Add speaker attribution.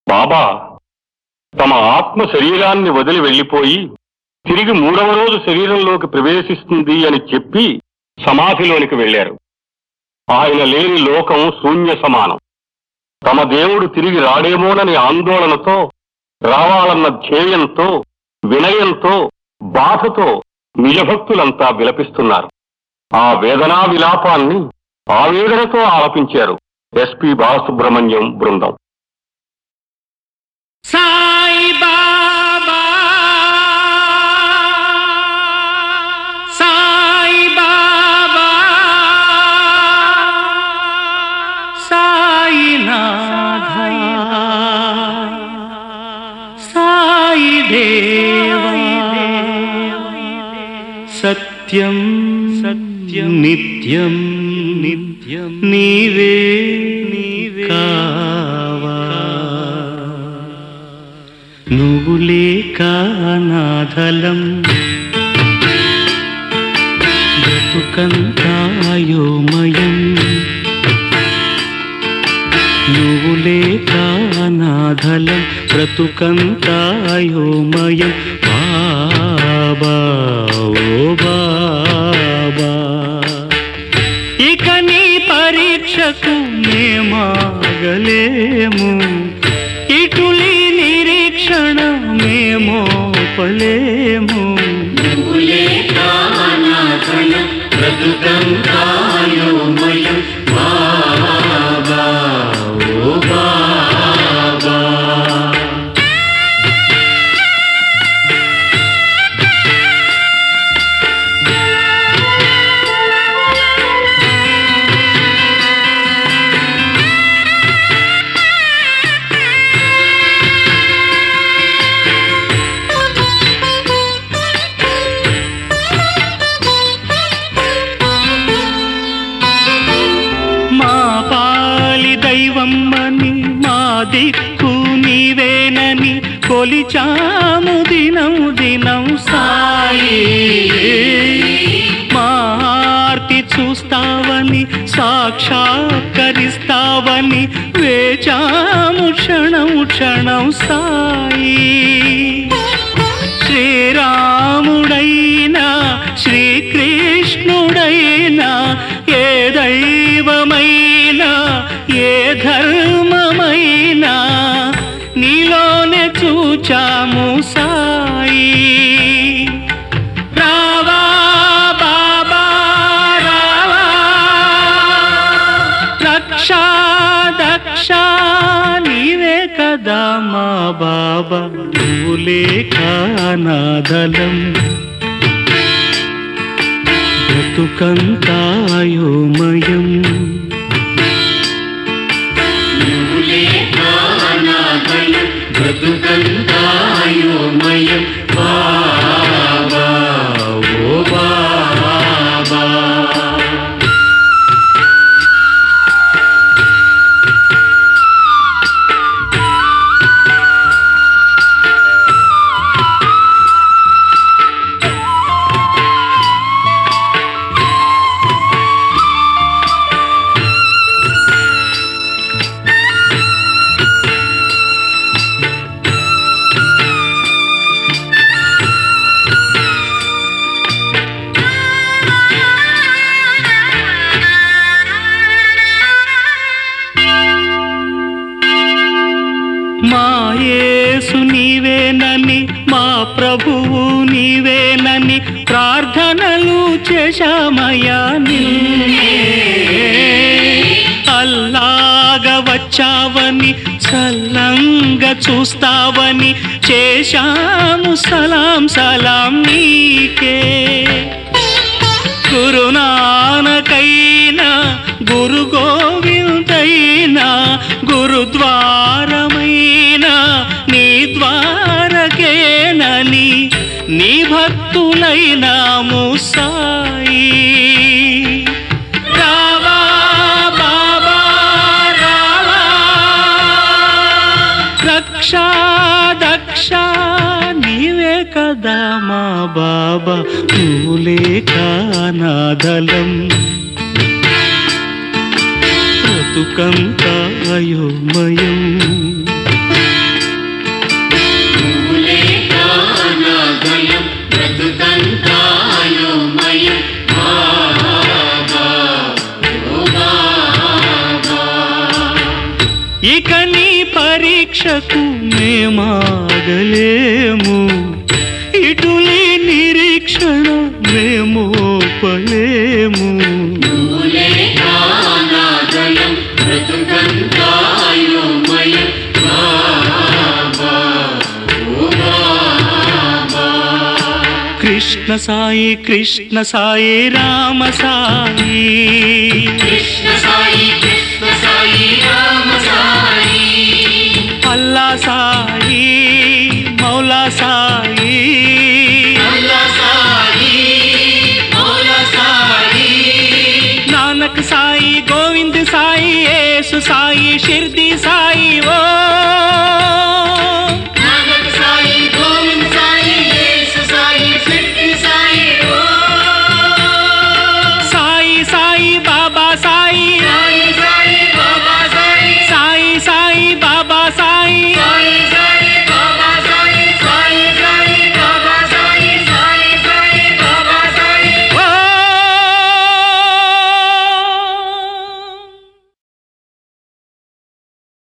Speaker 1: బాబా తమ ఆత్మ శరీరాన్ని వదిలి వెళ్లిపోయి తిరిగి మూడవ రోజు శరీరంలోకి ప్రవేశిస్తుంది అని చెప్పి సమాధిలోనికి వెళ్లారు ఆయన లేని లోకం శూన్య సమానం తమ దేవుడు తిరిగి రాడేమోనని ఆందోళనతో రావాలన్న ధ్యేయంతో వినయంతో బాధతో నిజభక్తులంతా విలపిస్తున్నారు ఆ వేదనా విలాపాన్ని ఆవేదనతో ఆలపించారు ఎస్పి బాలసుబ్రహ్మణ్యం బృందం
Speaker 2: సాయి బాబా సాయి బాబా సాయినాథ సాయి దేవా సత్యం సత్యం నిత్యం నిత్యం నీవే నీవే కావా నువ్వు లేక నాథలం బ్రతుకంతాయోమయం నువ్వు లేక నాథలం బ్రతుకంతాయోమయం బాబా ఓ బాబా ఇక నీ పరీక్షకు మేమాగలేము ఇటులి నిరీక్షణ మేమోపలేము మా పాలి దైవమ్మని మా దిక్కు నీవేనని కొలిచాము దినం దినం సాయి మా ఆర్తి చూస్తావని సాక్షాత్కరిస్తావని వేచాము క్షణం క్షణం సాయి శ్రీరాముడైనా శ్రీకృష్ణుడైనా ఏ దైవమైనా ఏ ధర్మమైనా నీలోనే చూచాము సాయి రావా బాబా రావా రక్షా దక్ష నీవే కదా మా బాబా నువ్వు లేక నాదలం బ్రతుకంతాయోమయం బ్రతుకంతాయోమయం బాబా ఓ బాబా మా యేసు నీవేనని మా ప్రభువు నీవేనని ప్రార్థనలు చేశామయ్యా నిన్నే అల్లాగా వచ్చావని చల్లంగా చూస్తావని చేశాము సలాం సలాం నీకే గురునానకైనా గురు గోవిందైనా గురుద్వారమైనా నీ ద్వారకేనని నీ భక్తులైనాము సాయి రావా బాబా రావా రక్షా దక్ష నీవే కదా మా బాబా నువ్వు లేక నాదలం బ్రతుకంతా అయోమయం ఇక నీ పరీక్షకు మేమాగలేము ఇటులీ నిరీక్షణ మేమోపలేము కృష్ణ సాయి కృష్ణ సాయి రామ సాయి
Speaker 3: కృష్ణ సాయి కృష్ణ సాయి రామ సాయి
Speaker 2: అల్లా సాయి మౌలా సాయి
Speaker 3: అల్లా సాయి మౌలా సాయి
Speaker 2: నానక్ సాయి గోవింద్ సాయి యేసు సాయి షిర్ది సాయి ఓ